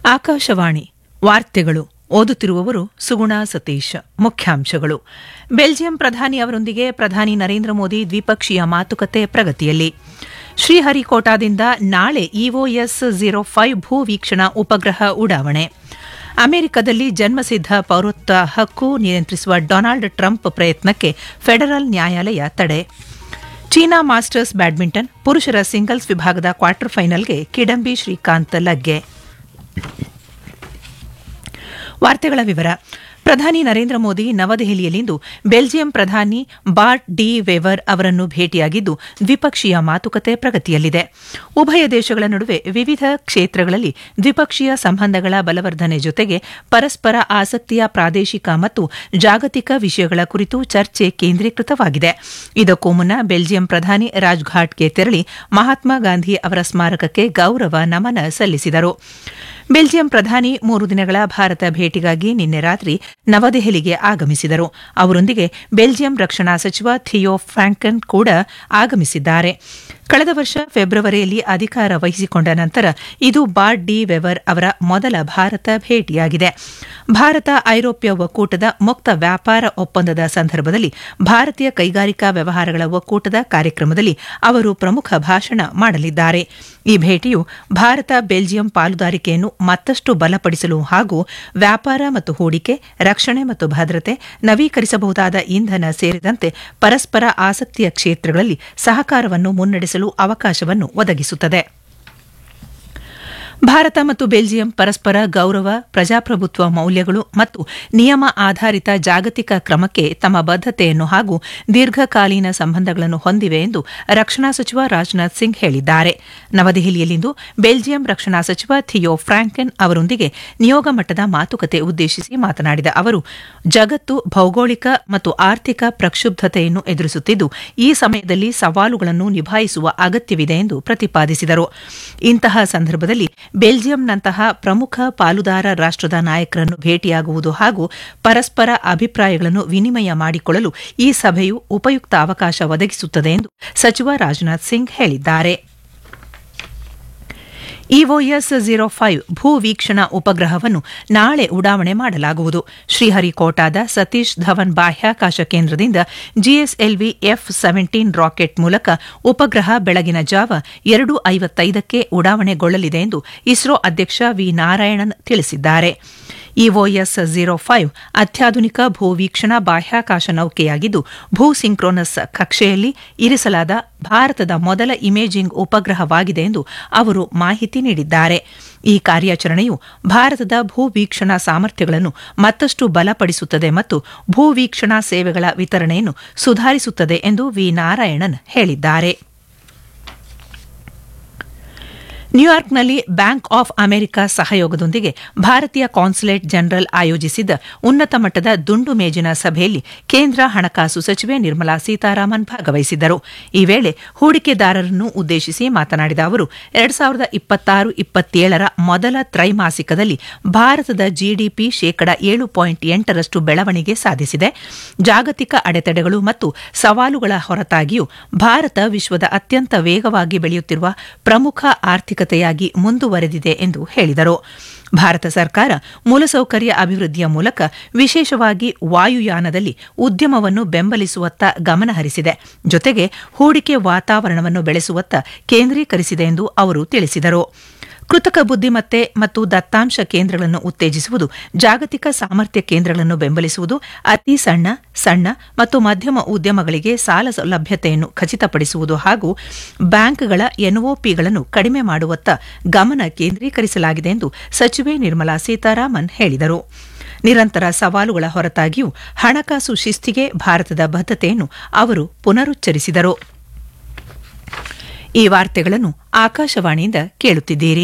ಆಕಾಶವಾಣಿ ವಾರ್ತೆಗಳು ಓದುತ್ತಿರುವವರು ಸುಗುಣ ಸತೀಶ್ ಮುಖ್ಯಾಂಶಗಳು ಬೆಲ್ಜಿಯಂ ಪ್ರಧಾನಿ ಅವರೊಂದಿಗೆ ಪ್ರಧಾನಿ ನರೇಂದ್ರ ಮೋದಿ ದ್ವಿಪಕ್ಷೀಯ ಮಾತುಕತೆ ಪ್ರಗತಿಯಲ್ಲಿ ಶ್ರೀಹರಿಕೋಟಾದಿಂದ ನಾಳೆ ಇಒಎಸ್ ಝೀರೋ ಫೈವ್ ಭೂ ವೀಕ್ಷಣಾ ಉಪಗ್ರಹ ಉಡಾವಣೆ ಅಮೆರಿಕದಲ್ಲಿ ಜನ್ಮಸಿದ್ಧ ಪೌರತ್ವ ಹಕ್ಕು ನಿಯಂತ್ರಿಸುವ ಡೊನಾಲ್ಡ್ ಟ್ರಂಪ್ ಪ್ರಯತ್ನಕ್ಕೆ ಫೆಡರಲ್ ನ್ಯಾಯಾಲಯ ತಡೆ ಚೀನಾ ಮಾಸ್ಟರ್ಸ್ ಬ್ಯಾಡ್ಮಿಂಟನ್ ಪುರುಷರ ಸಿಂಗಲ್ಸ್ ವಿಭಾಗದ ಕ್ವಾರ್ಟರ್ ಫೈನಲ್ಗೆ ಕಿಡಂಬಿ ಶ್ರೀಕಾಂತ್ ಲಗ್ಗೆ ವಾರ್ತೆಗಳ ವಿವರ ಪ್ರಧಾನಿ ನರೇಂದ್ರ ಮೋದಿ ನವದೆಹಲಿಯಲ್ಲಿಂದು ಬೆಲ್ಜಿಯಂ ಪ್ರಧಾನಿ ಬಾರ್ಟ್ ಡಿ ವೆವರ್ ಅವರನ್ನು ಭೇಟಿಯಾಗಿದ್ದು ದ್ವಿಪಕ್ಷೀಯ ಮಾತುಕತೆ ಪ್ರಗತಿಯಲ್ಲಿದೆ ಉಭಯ ದೇಶಗಳ ನಡುವೆ ವಿವಿಧ ಕ್ಷೇತ್ರಗಳಲ್ಲಿ ದ್ವಿಪಕ್ಷೀಯ ಸಂಬಂಧಗಳ ಬಲವರ್ಧನೆ ಜೊತೆಗೆ ಪರಸ್ಪರ ಆಸಕ್ತಿಯ ಪ್ರಾದೇಶಿಕ ಮತ್ತು ಜಾಗತಿಕ ವಿಷಯಗಳ ಕುರಿತು ಚರ್ಚೆ ಕೇಂದ್ರೀಕೃತವಾಗಿದೆ ಇದಕ್ಕೂ ಮುನ್ನ ಬೆಲ್ಜಿಯಂ ಪ್ರಧಾನಿ ರಾಜ್ಘಾಟ್ಗೆ ತೆರಳಿ ಮಹಾತ್ಮ ಗಾಂಧಿ ಅವರ ಸ್ಮಾರಕಕ್ಕೆ ಗೌರವ ನಮನ ಸಲ್ಲಿಸಿದರು ಬೆಲ್ಜಿಯಂ ಪ್ರಧಾನಿ ಮೂರು ದಿನಗಳ ಭಾರತ ಭೇಟಿಗಾಗಿ ನಿನ್ನೆ ರಾತ್ರಿ ನವದೆಹಲಿಗೆ ಆಗಮಿಸಿದರು ಅವರೊಂದಿಗೆ ಬೆಲ್ಜಿಯಂ ರಕ್ಷಣಾ ಸಚಿವ ಥಿಯೋ ಫ್ರಾಂಕನ್ ಕೂಡ ಆಗಮಿಸಿದ್ದಾರೆ ಕಳೆದ ವರ್ಷ ಫೆಬ್ರವರಿಯಲ್ಲಿ ಅಧಿಕಾರ ವಹಿಸಿಕೊಂಡ ನಂತರ ಇದು ಬಾರ್ಡ್ ಡಿ ವೆವರ್ ಅವರ ಮೊದಲ ಭಾರತ ಭೇಟಿಯಾಗಿದೆ ಭಾರತ ಐರೋಪ್ಯ ಒಕ್ಕೂಟದ ಮುಕ್ತ ವ್ಯಾಪಾರ ಒಪ್ಪಂದದ ಸಂದರ್ಭದಲ್ಲಿ ಭಾರತೀಯ ಕೈಗಾರಿಕಾ ವ್ಯವಹಾರಗಳ ಒಕ್ಕೂಟದ ಕಾರ್ಯಕ್ರಮದಲ್ಲಿ ಅವರು ಪ್ರಮುಖ ಭಾಷಣ ಮಾಡಲಿದ್ದಾರೆ ಈ ಭೇಟಿಯು ಭಾರತ ಬೆಲ್ಜಿಯಂ ಪಾಲುದಾರಿಕೆಯನ್ನು ಮತ್ತಷ್ಟು ಬಲಪಡಿಸಲು ಹಾಗೂ ವ್ಯಾಪಾರ ಮತ್ತು ಹೂಡಿಕೆ ರಕ್ಷಣೆ ಮತ್ತು ಭದ್ರತೆ ನವೀಕರಿಸಬಹುದಾದ ಇಂಧನ ಸೇರಿದಂತೆ ಪರಸ್ಪರ ಆಸಕ್ತಿಯ ಕ್ಷೇತ್ರಗಳಲ್ಲಿ ಸಹಕಾರವನ್ನು ಮುನ್ನಡೆಸಲು ಅವಕಾಶವನ್ನು ಒದಗಿಸುತ್ತದೆ ಭಾರತ ಮತ್ತು ಬೆಲ್ಜಿಯಂ ಪರಸ್ಪರ ಗೌರವ ಪ್ರಜಾಪ್ರಭುತ್ವ ಮೌಲ್ಯಗಳು ಮತ್ತು ನಿಯಮ ಆಧಾರಿತ ಜಾಗತಿಕ ಕ್ರಮಕ್ಕೆ ತಮ್ಮ ಬದ್ಧತೆಯನ್ನು ಹಾಗೂ ದೀರ್ಘಕಾಲೀನ ಸಂಬಂಧಗಳನ್ನು ಹೊಂದಿವೆ ಎಂದು ರಕ್ಷಣಾ ಸಚಿವ ರಾಜನಾಥ್ ಸಿಂಗ್ ಹೇಳಿದ್ದಾರೆ ನವದೆಹಲಿಯಲ್ಲಿಂದು ಬೆಲ್ಜಿಯಂ ರಕ್ಷಣಾ ಸಚಿವ ಥಿಯೋ ಫ್ರಾಂಕೆನ್ ಅವರೊಂದಿಗೆ ನಿಯೋಗ ಮಟ್ಟದ ಮಾತುಕತೆ ಉದ್ದೇಶಿಸಿ ಮಾತನಾಡಿದ ಅವರು ಜಗತ್ತು ಭೌಗೋಳಿಕ ಮತ್ತು ಆರ್ಥಿಕ ಪ್ರಕ್ಷುಬ್ಧತೆಯನ್ನು ಎದುರಿಸುತ್ತಿದ್ದು ಈ ಸಮಯದಲ್ಲಿ ಸವಾಲುಗಳನ್ನು ನಿಭಾಯಿಸುವ ಅಗತ್ಯವಿದೆ ಎಂದು ಪ್ರತಿಪಾದಿಸಿದರು ಇಂತಹ ಸಂದರ್ಭದಲ್ಲಿ ಬೆಲ್ಜಿಯಂನಂತಹ ಪ್ರಮುಖ ಪಾಲುದಾರ ರಾಷ್ಟದ ನಾಯಕರನ್ನು ಭೇಟಿಯಾಗುವುದು ಹಾಗೂ ಪರಸ್ಪರ ಅಭಿಪ್ರಾಯಗಳನ್ನು ವಿನಿಮಯ ಮಾಡಿಕೊಳ್ಳಲು ಈ ಸಭೆಯು ಉಪಯುಕ್ತ ಅವಕಾಶ ಒದಗಿಸುತ್ತದೆ ಎಂದು ಸಚಿವ ರಾಜನಾಥ್ ಸಿಂಗ್ ಹೇಳಿದ್ದಾರೆ ಇಒಎಸ್ ಝೀರೋ ಫೈವ್ ಭೂ ವೀಕ್ಷಣಾ ಉಪಗ್ರಹವನ್ನು ನಾಳೆ ಉಡಾವಣೆ ಮಾಡಲಾಗುವುದು ಶ್ರೀಹರಿಕೋಟಾದ ಸತೀಶ್ ಧವನ್ ಬಾಹ್ಯಾಕಾಶ ಕೇಂದ್ರದಿಂದ ಜಿಎಸ್ಎಲ್ವಿ ಎಫ್ ಸೆವೆಂಟೀನ್ ರಾಕೆಟ್ ಮೂಲಕ ಉಪಗ್ರಹ ಬೆಳಗಿನ ಜಾವ ಎರಡು ಐವತ್ತೈದಕ್ಕೆ ಉಡಾವಣೆಗೊಳ್ಳಲಿದೆ ಎಂದು ಇಸ್ರೋ ಅಧ್ಯಕ್ಷ ವಿ ನಾರಾಯಣನ್ ತಿಳಿಸಿದ್ದಾರೆ ಇಒಎಸ್ ಝೀರೋ ಫೈವ್ ಅತ್ಯಾಧುನಿಕ ಭೂ ವೀಕ್ಷಣಾ ಬಾಹ್ಯಾಕಾಶ ನೌಕೆಯಾಗಿದ್ದು ಭೂ ಸಿಂಕ್ರೋನಸ್ ಕಕ್ಷೆಯಲ್ಲಿ ಇರಿಸಲಾದ ಭಾರತದ ಮೊದಲ ಇಮೇಜಿಂಗ್ ಉಪಗ್ರಹವಾಗಿದೆ ಎಂದು ಅವರು ಮಾಹಿತಿ ನೀಡಿದ್ದಾರೆ ಈ ಕಾರ್ಯಾಚರಣೆಯು ಭಾರತದ ಭೂ ವೀಕ್ಷಣಾ ಸಾಮರ್ಥ್ಯಗಳನ್ನು ಮತ್ತಷ್ಟು ಬಲಪಡಿಸುತ್ತದೆ ಮತ್ತು ಭೂ ವೀಕ್ಷಣಾ ಸೇವೆಗಳ ವಿತರಣೆಯನ್ನು ಸುಧಾರಿಸುತ್ತದೆ ಎಂದು ವಿ ನಾರಾಯಣನ್ ಹೇಳಿದ್ದಾರೆ ನ್ಯೂಯಾರ್ಕ್ನಲ್ಲಿ ಬ್ಯಾಂಕ್ ಆಫ್ ಅಮೆರಿಕ ಸಹಯೋಗದೊಂದಿಗೆ ಭಾರತೀಯ ಕಾನ್ಸುಲೇಟ್ ಜನರಲ್ ಆಯೋಜಿಸಿದ್ದ ಉನ್ನತ ಮಟ್ಟದ ದುಂಡು ಮೇಜಿನ ಸಭೆಯಲ್ಲಿ ಕೇಂದ್ರ ಹಣಕಾಸು ಸಚಿವೆ ನಿರ್ಮಲಾ ಸೀತಾರಾಮನ್ ಭಾಗವಹಿಸಿದ್ದರು ಈ ವೇಳೆ ಹೂಡಿಕೆದಾರರನ್ನು ಉದ್ದೇಶಿಸಿ ಮಾತನಾಡಿದ ಅವರು ಎರಡು ಸಾವಿರದ ಇಪ್ಪತ್ತಾರು ಇಪ್ಪತ್ತೇಳರ ಮೊದಲ ತ್ರೈಮಾಸಿಕದಲ್ಲಿ ಭಾರತದ ಜಿಡಿಪಿ ಶೇಕಡ ಏಳು ಪಾಯಿಂಟ್ ಎಂಟರಷ್ಟು ಬೆಳವಣಿಗೆ ಸಾಧಿಸಿದೆ ಜಾಗತಿಕ ಅಡೆತಡೆಗಳು ಮತ್ತು ಸವಾಲುಗಳ ಹೊರತಾಗಿಯೂ ಭಾರತ ವಿಶ್ವದ ಅತ್ಯಂತ ವೇಗವಾಗಿ ಬೆಳೆಯುತ್ತಿರುವ ಪ್ರಮುಖ ಆರ್ಥಿಕ ಆರ್ಥಿಕತೆಯಾಗಿ ಮುಂದುವರೆದಿದೆ ಎಂದು ಹೇಳಿದರು ಭಾರತ ಸರ್ಕಾರ ಮೂಲಸೌಕರ್ಯ ಅಭಿವೃದ್ಧಿಯ ಮೂಲಕ ವಿಶೇಷವಾಗಿ ವಾಯುಯಾನದಲ್ಲಿ ಉದ್ಯಮವನ್ನು ಬೆಂಬಲಿಸುವತ್ತ ಗಮನಹರಿಸಿದೆ ಜೊತೆಗೆ ಹೂಡಿಕೆ ವಾತಾವರಣವನ್ನು ಬೆಳೆಸುವತ್ತ ಕೇಂದ್ರೀಕರಿಸಿದೆ ಎಂದು ಅವರು ತಿಳಿಸಿದರು ಕೃತಕ ಬುದ್ದಿಮತ್ತೆ ಮತ್ತು ದತ್ತಾಂಶ ಕೇಂದ್ರಗಳನ್ನು ಉತ್ತೇಜಿಸುವುದು ಜಾಗತಿಕ ಸಾಮರ್ಥ್ಯ ಕೇಂದ್ರಗಳನ್ನು ಬೆಂಬಲಿಸುವುದು ಅತಿ ಸಣ್ಣ ಸಣ್ಣ ಮತ್ತು ಮಧ್ಯಮ ಉದ್ಯಮಗಳಿಗೆ ಸಾಲ ಸೌಲಭ್ಯತೆಯನ್ನು ಖಚಿತಪಡಿಸುವುದು ಹಾಗೂ ಬ್ಯಾಂಕ್ಗಳ ಎನ್ಒಪಿಗಳನ್ನು ಕಡಿಮೆ ಮಾಡುವತ್ತ ಗಮನ ಕೇಂದ್ರೀಕರಿಸಲಾಗಿದೆ ಎಂದು ಸಚಿವೆ ನಿರ್ಮಲಾ ಸೀತಾರಾಮನ್ ಹೇಳಿದರು ನಿರಂತರ ಸವಾಲುಗಳ ಹೊರತಾಗಿಯೂ ಹಣಕಾಸು ಶಿಸ್ತಿಗೆ ಭಾರತದ ಬದ್ಧತೆಯನ್ನು ಅವರು ಪುನರುಚ್ಚರಿಸಿದರು ಈ ವಾರ್ತೆಗಳನ್ನು ಆಕಾಶವಾಣಿಯಿಂದ ಕೇಳುತ್ತಿದ್ದೀರಿ